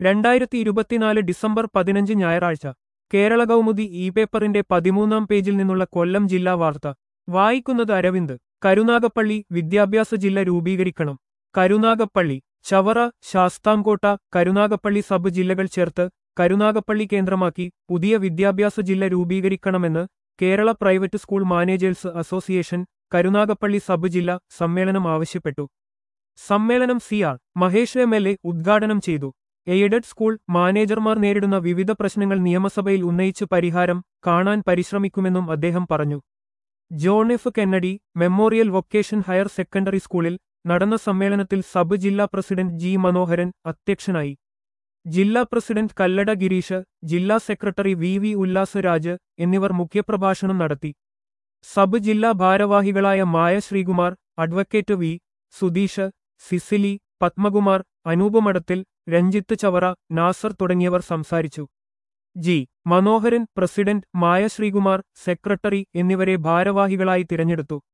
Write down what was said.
രണ്ടായിരത്തി ഇരുപത്തിനാല് ഡിസംബർ പതിനഞ്ച് ഞായറാഴ്ച കേരള കൗമുദി ഇ പേപ്പറിന്റെ പതിമൂന്നാം പേജിൽ നിന്നുള്ള കൊല്ലം ജില്ലാ വാർത്ത വായിക്കുന്നത് അരവിന്ദ് കരുനാഗപ്പള്ളി വിദ്യാഭ്യാസ ജില്ല രൂപീകരിക്കണം കരുനാഗപ്പള്ളി ചവറ ശാസ്താംകോട്ട കരുനാഗപ്പള്ളി സബ് ജില്ലകൾ ചേർത്ത് കരുനാഗപ്പള്ളി കേന്ദ്രമാക്കി പുതിയ വിദ്യാഭ്യാസ ജില്ല രൂപീകരിക്കണമെന്ന് Kerala private school managers association Karunagappally sub ജില്ല സമ്മേളനം ആവശ്യപ്പെട്ടു സമ്മേളനം C R Mahesh M L A ഉദ്ഘാടനം ചെയ്തു എയ്ഡഡ് സ്കൂൾ മാനേജർമാർ നേരിടുന്ന വിവിധ പ്രശ്നങ്ങൾ നിയമസഭയിൽ ഉന്നയിച്ച് പരിഹാരം കാണാൻ പരിശ്രമിക്കുമെന്നും അദ്ദേഹം പറഞ്ഞു John F Kennedy memorial vocation higher secondary സ്കൂളിൽ നടന്ന സമ്മേളനത്തിൽ സബ് ജില്ലാ പ്രസിഡന്റ് ജി മനോഹരൻ അധ്യക്ഷനായി ജില്ലാ പ്രസിഡന്റ് കല്ലട ഗിരീഷ് ജില്ലാ സെക്രട്ടറി വി വി ഉല്ലാസരാജ് എന്നിവർ മുഖ്യപ്രഭാഷണം നടത്തി സബ് ജില്ലാ ഭാരവാഹികളായ മായ ശ്രീകുമാർ അഡ്വക്കേറ്റ് വി സുധീഷ് സിസിലി പത്മകുമാർ അനൂപ് മഠത്തിൽ രഞ്ജിത്ത് ചവറ നാസർ തുടങ്ങിയവർ സംസാരിച്ചു G Manoharan president Maya Sreekumar secretary എന്നിവരെ ഭാരവാഹികളായി തിരഞ്ഞെടുത്തു